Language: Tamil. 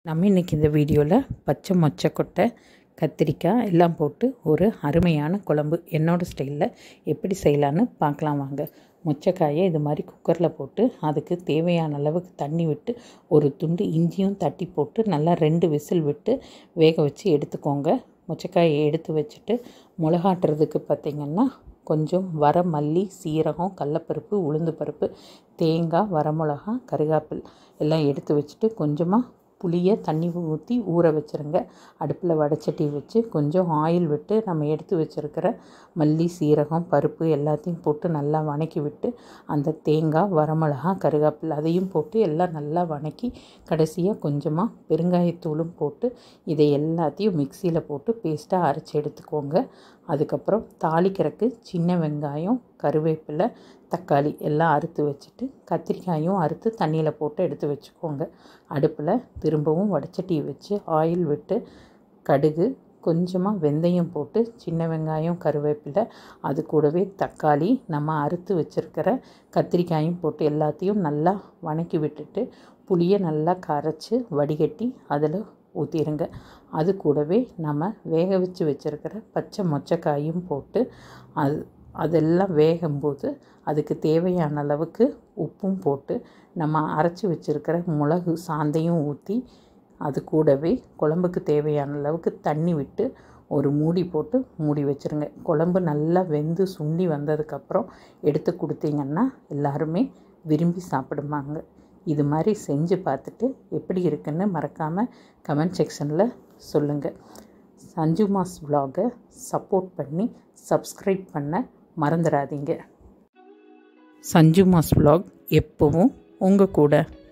நம்ம இன்றைக்கி இந்த வீடியோவில் பச்சை மொச்சக்கொட்டை கத்திரிக்காய் எல்லாம் போட்டு ஒரு அருமையான குழம்பு என்னோடய ஸ்டைலில் எப்படி செய்யலான்னு பார்க்கலாம் வாங்க மொச்சக்காயை இது மாதிரி குக்கரில் போட்டு அதுக்கு தேவையான அளவுக்கு தண்ணி விட்டு ஒரு துண்டு இஞ்சியும் தட்டி போட்டு நல்லா ரெண்டு விசில் விட்டு வேக வச்சு எடுத்துக்கோங்க மொச்சக்காயை எடுத்து வச்சுட்டு மிளகாட்டுறதுக்கு பார்த்திங்கன்னா கொஞ்சம் வர மல்லி சீரகம் கடலப்பருப்பு உளுந்து பருப்பு தேங்காய் வரமிளகா கருகாப்பில் எல்லாம் எடுத்து வச்சுட்டு கொஞ்சமாக புளியை தண்ணி ஊற்றி ஊற வச்சுருங்க அடுப்பில் வடச்சட்டி வச்சு கொஞ்சம் ஆயில் விட்டு நம்ம எடுத்து வச்சுருக்கிற மல்லி சீரகம் பருப்பு எல்லாத்தையும் போட்டு நல்லா வணக்கி விட்டு அந்த தேங்காய் வரமிளகா கருகாப்பில் அதையும் போட்டு எல்லாம் நல்லா வணக்கி கடைசியாக கொஞ்சமாக பெருங்காயத்தூளும் போட்டு இதை எல்லாத்தையும் மிக்சியில் போட்டு பேஸ்ட்டாக அரைச்சி எடுத்துக்கோங்க அதுக்கப்புறம் தாளிக்கிறதுக்கு சின்ன வெங்காயம் கருவேப்பிலை தக்காளி எல்லாம் அறுத்து வச்சுட்டு கத்திரிக்காயும் அறுத்து தண்ணியில் போட்டு எடுத்து வச்சுக்கோங்க அடுப்பில் திரும்பவும் வடச்சட்டி வச்சு ஆயில் விட்டு கடுகு கொஞ்சமாக வெந்தயம் போட்டு சின்ன வெங்காயம் கருவேப்பிலை அது கூடவே தக்காளி நம்ம அறுத்து வச்சுருக்கிற கத்திரிக்காயும் போட்டு எல்லாத்தையும் நல்லா வணக்கி விட்டுட்டு புளியை நல்லா கரைச்சி வடிகட்டி அதில் ஊற்றிடுங்க அது கூடவே நம்ம வேக வச்சு வச்சுருக்கிற பச்சை மொச்சக்காயும் போட்டு அது அதெல்லாம் வேகும்போது அதுக்கு தேவையான அளவுக்கு உப்பும் போட்டு நம்ம அரைச்சி வச்சுருக்கிற மிளகு சாந்தையும் ஊற்றி அது கூடவே குழம்புக்கு தேவையான அளவுக்கு தண்ணி விட்டு ஒரு மூடி போட்டு மூடி வச்சுருங்க குழம்பு நல்லா வெந்து சுண்டி வந்ததுக்கப்புறம் எடுத்து கொடுத்தீங்கன்னா எல்லாருமே விரும்பி சாப்பிடுவாங்க இது மாதிரி செஞ்சு பார்த்துட்டு எப்படி இருக்குன்னு மறக்காமல் கமெண்ட் செக்ஷனில் சொல்லுங்கள் சஞ்சு மாஸ் விலாகை சப்போர்ட் பண்ணி சப்ஸ்கிரைப் பண்ண மறந்துடாதீங்க சஞ்சு மாஸ் விலாக் எப்போவும் உங்கள் கூட